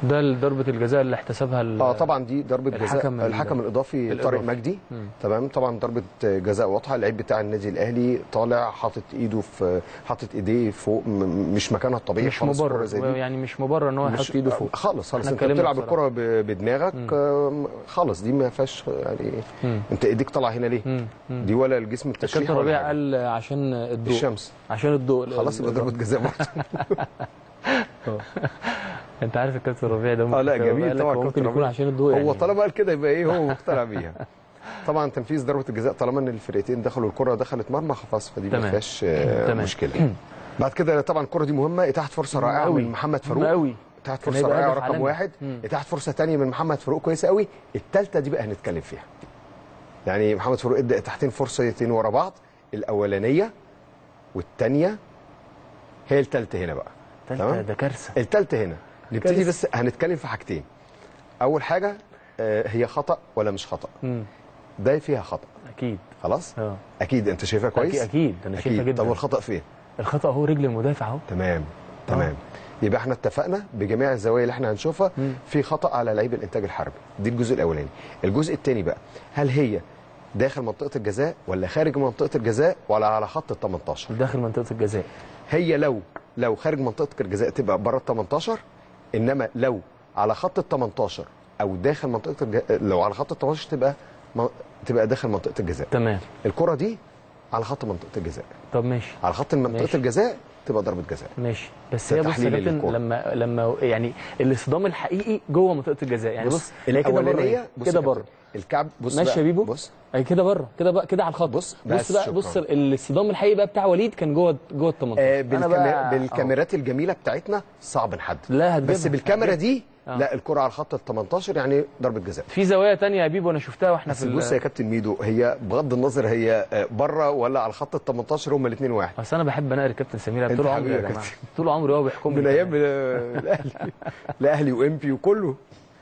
ده ضربه الجزاء اللي احتسبها ال- اه طبعا دي ضربه جزاء الحكم ال- الحكم الاضافي الإضافي. طارق مجدي مم. تمام طبعا ضربه جزاء واضحه اللعيب بتاع النادي الاهلي طالع حاطط ايده في حاطط ايديه فوق م- مش مكانها الطبيعي مش خالص مبرر كرة زي دي. يعني مش مبرر ان هو مش- يحط ايده فوق خالص خالص احنا انت اتكلمنا بتلعب بصراحة. الكره ب- بدماغك آه، خالص دي ما فيهاش يعني مم. انت ايديك طالعه هنا ليه مم. مم. دي ولا الجسم التشريحي الكابتن ولا ربيع حاجة. قال عشان الضوء الشمس عشان الضوء خلاص يبقى ضربه جزاء برضه انت عارف الكابتن ربيع ده اه لا ممكن- جميل قال لك طبعا هو ممكن كابتن يكون ربيع. عشان الضوء يعني هو طالما قال كده يبقى ايه هو مقتنع بيها طبعا تنفيذ ضربه الجزاء طالما ان الفرقتين دخلوا الكره دخلت مرمى خلاص فدي ما تمام. فيهاش آه، تمام. مشكله بعد كده طبعا الكره دي مهمه اتاحت فرصه مهمة رائعه أوي. من محمد مهمة فاروق أوي. اتاحت كان فرصه هيبقى رائعه هدف رقم عالمي. واحد مم. اتاحت فرصه ثانيه من محمد فاروق كويسه قوي الثالثه دي بقى هنتكلم فيها يعني محمد فاروق ادى اتاحتين فرصتين ورا بعض الاولانيه والثانيه هي الثالثه هنا بقى تالتة تمام؟ ده كارثه الثالثه هنا نبتدي كارثة. بس هنتكلم في حاجتين اول حاجه آه، هي خطا ولا مش خطا مم. ده فيها خطا اكيد خلاص اه اكيد انت شايفها كويس اكيد اكيد انا شايفها جدا طب والخطا فين الخطا هو رجل المدافع اهو تمام تمام يبقى احنا اتفقنا بجميع الزوايا اللي احنا هنشوفها مم. في خطا على لعيب الانتاج الحربي دي الجزء الاولاني الجزء الثاني بقى هل هي داخل منطقه الجزاء ولا خارج منطقه الجزاء ولا على خط ال 18 داخل منطقه الجزاء هي لو لو خارج منطقه الجزاء تبقى بره ال 18 انما لو على خط ال 18 او داخل منطقه الج... لو على خط ال 18 تبقى م... تبقى داخل منطقه الجزاء تمام الكره دي على خط منطقه الجزاء طب ماشي على خط منطقه ماشي. الجزاء تبقى ضربه جزاء ماشي بس ده هي بص يا تحليل كابتن للكرة. لما لما يعني الاصطدام الحقيقي جوه منطقه الجزاء يعني بص هي كده بره الاولانيه إيه؟ بص كده يا بره كابتن، الكعب بص ماشي بقى، يا بيبو بص اي كده بره كده بقى كده على الخط بص، بص بس بقى شكراً. بص الاصطدام الحقيقي بقى بتاع وليد كان جوه جوه ال 18 آه أنا بالكاميرا بقى- بالكاميرات الجميله بتاعتنا صعب نحدد لا هتجيبها بس بالكاميرا دي آه. لا الكره على خط ال 18 يعني ضربه جزاء في زوايا تانية يا بيبو انا شفتها واحنا بس في ال- بص يا كابتن ميدو هي بغض النظر هي آه، بره ولا على خط ال 18 هما الاثنين واحد بس انا بحب انقل الكابتن سمير أنت طول عمري حبيبي يا يا جماعه كابتن. طول عمري هو بيحكم من ايام آه، الاهلي الاهلي وامبي وكله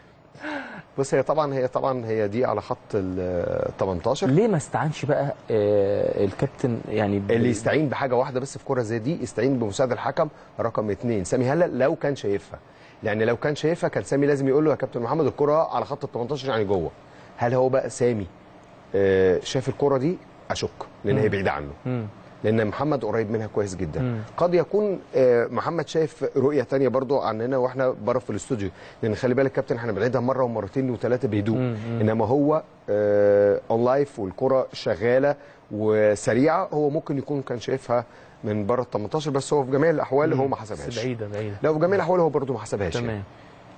بص هي طبعا هي طبعا هي دي على خط ال 18 ليه ما استعنش بقى آه الكابتن يعني ب- اللي يستعين بحاجه واحده بس في كره زي دي يستعين بمساعد الحكم رقم اثنين سامي هلال لو كان شايفها يعني لو كان شايفها كان سامي لازم يقول له يا كابتن محمد الكره على خط ال 18 يعني جوه هل هو بقى سامي آه، شاف الكره دي اشك لان هي بعيده عنه مم. لان محمد قريب منها كويس جدا مم. قد يكون آه، محمد شايف رؤيه تانية برضو عننا واحنا بره في الاستوديو لان خلي بالك كابتن احنا بنعيدها مره ومرتين وثلاثه بهدوء مم. مم. انما هو اون لايف والكره شغاله وسريعه هو ممكن يكون كان شايفها من بره ال 18 بس هو في جميع الاحوال هو ما بس حسبهاش بعيده بعيده لو في جميع الاحوال هو برضو ما حسبهاش يعني. تمام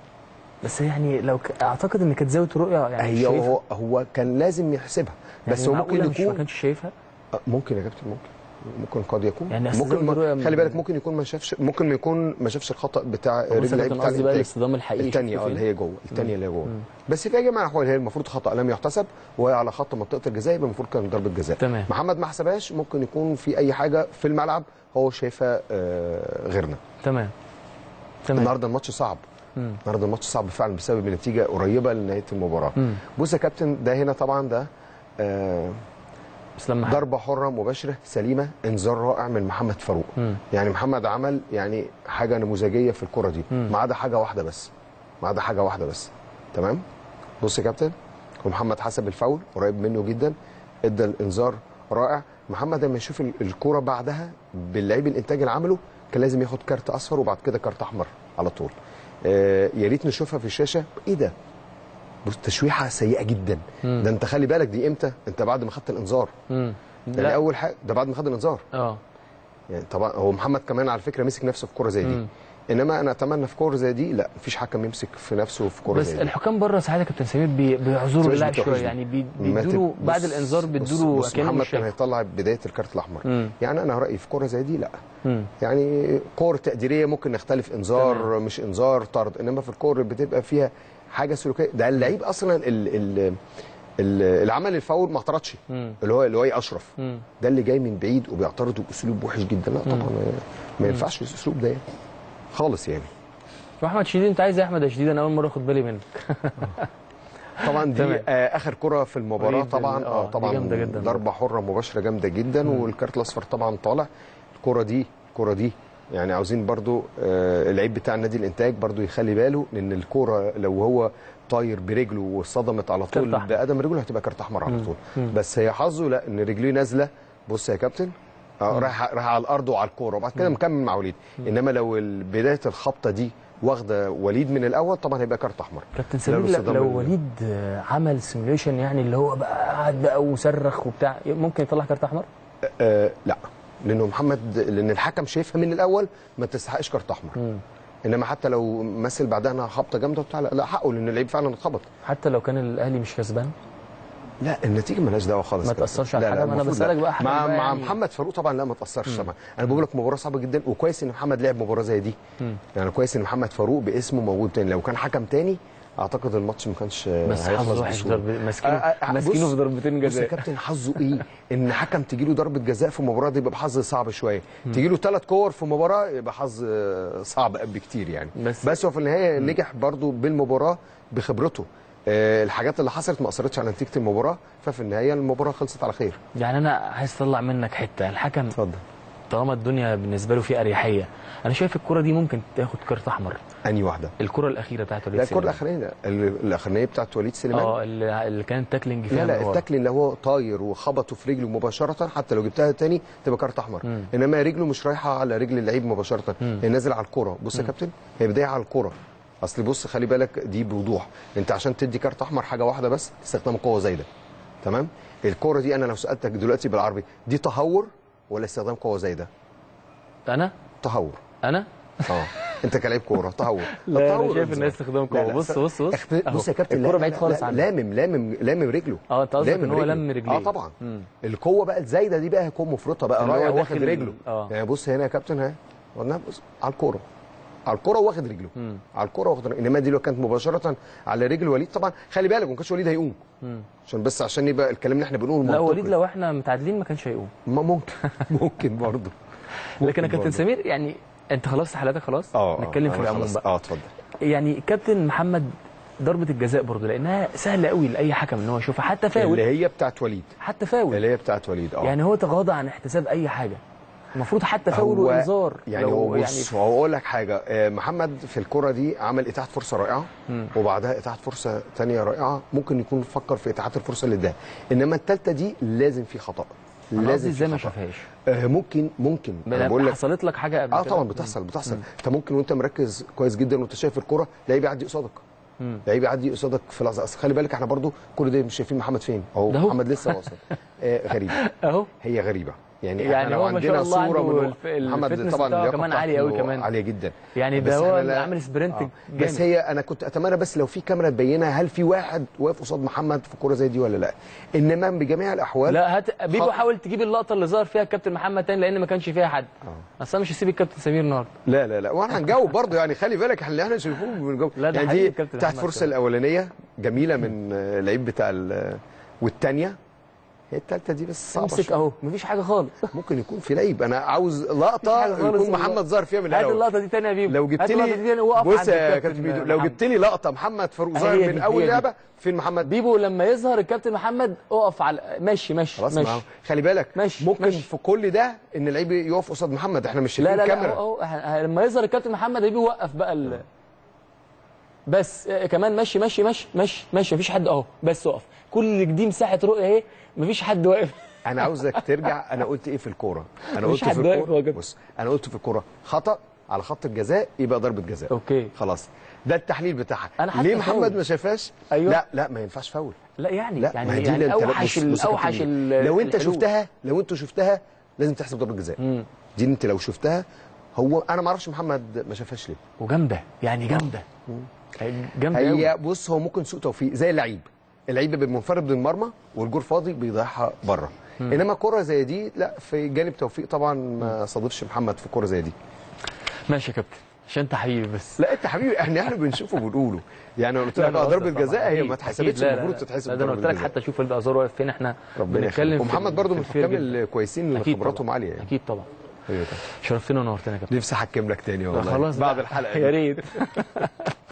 بس يعني لو ك... اعتقد ان كانت زاويه رؤيه يعني مش هي شايفها. هو هو كان لازم يحسبها يعني بس هو معقولة ممكن مش ما يكون كانش شايفها آه، ممكن يا كابتن ممكن ممكن قد يكون يعني أصل ممكن زي ما الرؤية خلي من- بالك ممكن يكون ما شافش ممكن ما يكون ما شافش الخطا بتاع بص رجل انا اللعيب كان بتاع قصدي بقى الإنتاج. الاصطدام الحقيقي الثانيه اه شفته اللي فين؟ هي جوه الثانيه اللي هي جوه بس في جميع الاحوال هي المفروض خطا لم يحتسب وهي على خط منطقه الجزاء يبقى المفروض كان ضربه جزاء تمام. محمد ما حسبهاش ممكن يكون في اي حاجه في الملعب هو شايفها آه، غيرنا تمام تمام النهارده الماتش صعب مم. النهارده الماتش صعب فعلا بسبب نتيجه قريبه لنهايه المباراه مم. بص يا كابتن ده هنا طبعا ده آه بس لما ضربه حره مباشره سليمه انذار رائع من محمد فاروق مم. يعني محمد عمل يعني حاجه نموذجيه في الكره دي مم. ما عدا حاجه واحده بس ما عدا حاجه واحده بس تمام بص يا كابتن ومحمد حسب الفاول قريب منه جدا ادى الانذار رائع محمد لما يشوف ال- الكوره بعدها باللعيب الانتاج اللي عمله كان لازم ياخد كارت اصفر وبعد كده كارت احمر على طول آه يا ريت نشوفها في الشاشه ايه ده بص تشويحه سيئه جدا مم. ده انت خلي بالك دي امتى انت بعد ما خدت الانذار مم. يعني لا اول حاجه ده بعد ما خد الانذار اه يعني طبعا هو محمد كمان على فكره مسك نفسه في كوره زي دي مم. انما انا اتمنى في كوره زي دي لا مفيش حكم يمسك في نفسه في كوره بس زي دي الحكام بره ساعات يا كابتن سمير بي- بيعذروا مش اللاعب بتوع شويه حزب. يعني بي- ما بيدوا تب- بعد بص- الانذار بص- بيدوا بص كانه محمد مش كان شايف هيطلع بدايه الكارت الاحمر مم. يعني انا رايي في كوره زي دي لا مم. يعني كور تقديريه ممكن نختلف انذار تمام. مش انذار طرد انما في الكور بتبقى فيها حاجه سلوكيه ده اللعيب اصلا ال ال ال اللي عمل الفاول ما اعترضش مم. اللي هو اللي هو اشرف مم. ده اللي جاي من بعيد وبيعترض باسلوب وحش جدا لا طبعا ما ينفعش الاسلوب ده يعني. خالص يعني واحمد شديد انت عايز يا احمد يا شديد انا اول مره اخد بالي منك طبعا دي تمام. آه اخر كره في المباراه وليد طبعا ال- آه، اه دي طبعا جامدة جدا. ضربه حره مباشره جامده جدا والكارت الاصفر طبعا طالع الكره دي الكره دي يعني عاوزين برضو آه، اللعيب بتاع نادي الانتاج برضو يخلي باله لان الكوره لو هو طاير برجله واصطدمت على طول كارت أحمر. بقدم رجله هتبقى كارت احمر على مم. طول مم. بس هي حظه لا ان رجليه نازله بص يا كابتن آه، رايح رايح على الارض وعلى الكوره وبعد كده مكمل مع وليد انما لو ال- بدايه الخبطه دي واخده وليد من الاول طبعا هيبقى كارت احمر كابتن لا، سمير بس لو, ده لو من- وليد آه، عمل سيميوليشن يعني اللي هو بقى قعد بقى وصرخ وبتاع ممكن يطلع كارت احمر آه لا لانه محمد لان الحكم شايفها من الاول ما تستحقش كارت احمر مم. انما حتى لو مثل بعدها انها خبطه جامده وبتاع لا لا، حقه لان اللعيب فعلا اتخبط حتى لو كان الاهلي مش كسبان لا النتيجه مالهاش دعوه خالص ما كده. تأثرش على لا، لا، الحكم؟ أنا المفروض بسألك لا. بقى حكم مع بقى مع يعني- محمد فاروق طبعا لا ما تاثرش طبعا انا بقول لك مباراه صعبه جدا وكويس ان محمد لعب مباراه زي دي مم. يعني كويس ان محمد فاروق باسمه موجود تاني لو كان حكم تاني اعتقد الماتش ما كانش بس هيخلص حظه وحش بسهولة. ضرب ماسكينه آه، آه، ماسكينه بص- في ضربتين بص يا جزاء كابتن حظه ايه؟ ان حكم تجي له ضربه جزاء في مباراه دي يبقى بحظ صعب شويه، تجي له ثلاث كور في مباراه يبقى حظ آه، صعب بكتير يعني بس- بس هو في النهايه نجح برضو بالمباراه بخبرته آه، الحاجات اللي حصلت ما اثرتش على نتيجه المباراه ففي النهايه المباراه خلصت على خير يعني انا عايز اطلع منك حته الحكم اتفضل طالما الدنيا بالنسبه له في اريحيه انا شايف الكره دي ممكن تاخد كارت احمر انهي واحده؟ الكره الاخيره بتاعت وليد لا الكره سليمان. الاخرانيه ال- الاخرانيه بتاعت وليد سليمان اه اللي, اللي كانت تاكلينج فيها لا لا من ورا. التاكل اللي هو طاير وخبطه في رجله مباشره حتى لو جبتها تاني تبقى كارت احمر مم. انما رجله مش رايحه على رجل اللعيب مباشره مم. هي نازله على الكوره بص يا كابتن هي بدايه على الكوره اصل بص خلي بالك دي بوضوح انت عشان تدي كارت احمر حاجه واحده بس استخدام قوه زايده تمام الكوره دي انا لو سالتك دلوقتي بالعربي دي تهور ولا استخدام قوه زايده انا تهور انا اه انت كلاعب كوره تهور لا انا التهور شايف الناس انذار. استخدام لا، قوه لا، بص بص بص اخت- أهو. بص يا كابتن لا، الكره لا، بعيد لا، خالص لا، عنه لامم لامم لامم رجله اه انت قصدك لامم ان هو رجله. لم رجليه اه طبعا مم. القوه بقى الزايده دي بقى قوه مفرطه بقى اللي هو رايح واخد داخل- رجله آه. يعني بص هنا يا كابتن ها قلنا بص على الكوره على الكوره واخد رجله مم. على الكوره واخد رجله انما دي لو كانت مباشره على رجل وليد طبعا خلي بالك ما كانش وليد هيقوم مم. عشان بس عشان يبقى الكلام اللي احنا بنقوله لا منطقي. وليد لو احنا متعادلين ما كانش هيقوم ما ممكن ممكن برضه لكن يا كابتن برضه. سمير يعني انت خلصت حالاتك خلاص اه آه، نتكلم في أنا العموم خلاص. بقى اه اتفضل يعني كابتن محمد ضربه الجزاء برضه لانها سهله قوي لاي حكم ان هو يشوفها حتى اللي فاول هي بتاعت وليد حتى فاول اللي هي بتاعت وليد اه يعني هو تغاضى عن احتساب اي حاجه المفروض حتى فاول هو- وانذار يعني لو هو بص هو اقول لك حاجه آه، محمد في الكره دي عمل اتاحه فرصه رائعه مم. وبعدها اتاحه فرصه ثانيه رائعه ممكن يكون فكر في اتاحات الفرصه اللي اداها انما الثالثه دي لازم في خطا لازم لازم ازاي في ما خطأ. شافهاش آه، ممكن ممكن انا بقول لك حصلت لك حاجه قبل اه كده؟ طبعا بتحصل بتحصل انت ممكن وانت مركز كويس جدا وانت شايف الكره لعيب يعدي قصادك مم. لعيب يعدي قصادك في لحظه اصل خلي بالك احنا برضو كل ده مش شايفين محمد فين ده اهو هو. محمد لسه واصل آه غريبه اهو هي غريبه يعني, يعني احنا لو هو ما شاء عندنا الله صوره عنده من الف- محمد الفتنس طبعا بتاعه اللياقة كمان عالي قوي بتاعته كمان. عاليه جدا يعني بس ده هو إحنا اللي لا- عامل سبرنت بس جامد. هي انا كنت اتمنى بس لو في كاميرا تبينها هل في واحد واقف قصاد محمد في كوره زي دي ولا لا انما بجميع الاحوال لا هات بيبو خط- حاول تجيب اللقطه اللي ظهر فيها الكابتن محمد تاني لان ما كانش فيها حد اصل انا مش هسيب الكابتن سمير النهارده لا لا لا وانا هنجاوب برضه يعني خلي بالك احنا اللي احنا شايفوه بنجاوب لا، ده يعني حقيقي دي الكابتن بتاعت محمد الفرصه كمان. الاولانيه جميله من آه، اللعيب بتاع ال- والثانيه هي الثالثه دي بس صعبه امسك شوية. اهو مفيش حاجه خالص ممكن يكون في لعيب انا عاوز مفيش لقطه حاجة خالص يكون والله. محمد ظهر فيها من هات الاول اللقطه دي تاني يا بيبو لو جبت هات اللقطه دي لي تاني وقف بص عند يا الكابتن كابتن ميدو لو محمد. جبت لي لقطه محمد فاروق هي ظاهر دي، من هي اول دي. لعبه فين محمد بيبو لما يظهر الكابتن محمد اقف على ماشي ماشي خلاص ماشي معاه. خلي بالك ماشي، ممكن ماشي. في كل ده ان اللعيب يقف قصاد محمد احنا مش لا شايفين لا لا الكاميرا اهو اهو لما يظهر الكابتن محمد هيجي يوقف بقى ال... بس آه، كمان ماشي ماشي ماشي ماشي ماشي مفيش حد اهو بس اقف كل دي مساحه رؤيه اهي مفيش حد واقف انا عاوزك ترجع انا قلت ايه في الكوره انا مفيش قلت في حد واقف الكوره واجب. بص انا قلت في الكوره خطا على خط الجزاء يبقى ضربه جزاء اوكي خلاص ده التحليل بتاعها أنا حتى ليه فاول. محمد ما شافهاش أيوة. لا لا ما ينفعش فاول لا يعني لا يعني ما هي دي يعني اللي انت- اوحش بص- ال- بص يا اوحش كابتن ال- لو انت الحلول. شفتها لو انت شفتها لازم تحسب ضربه جزاء مم. دي انت لو شفتها هو انا ما اعرفش محمد ما شافهاش ليه وجامده يعني جامده جامده هي قوي بص هو ممكن سوء توفيق زي اللعيب اللعيب بيبقى منفرد بالمرمى والجول فاضي بيضيعها بره انما كره زي دي لا في جانب توفيق طبعا ما صادفش محمد في كره زي دي ماشي يا كابتن عشان انت حبيبي بس لا انت حبيبي احنا احنا بنشوفه وبنقوله يعني انا قلت لا، لك أنا اه بهزر ضربه طبعاً. جزاء هي أكيد، ما أكيد. اتحسبتش لا، لا، المفروض لا. تتحسب لا، ده انا ضربة قلت لك جزاء. حتى شوف وليد ازار واقف فين احنا ربنا بنتكلم يخليك في ومحمد برضه من في الفير الحكام جدا. الكويسين اللي اكيد خبراتهم طبعاً. عاليه يعني اكيد طبعا ايوه طبعا شرفتنا ونورتنا يا كابتن نفسي احكم لك تاني والله خلاص بعد بقى. الحلقه يا دي. ريت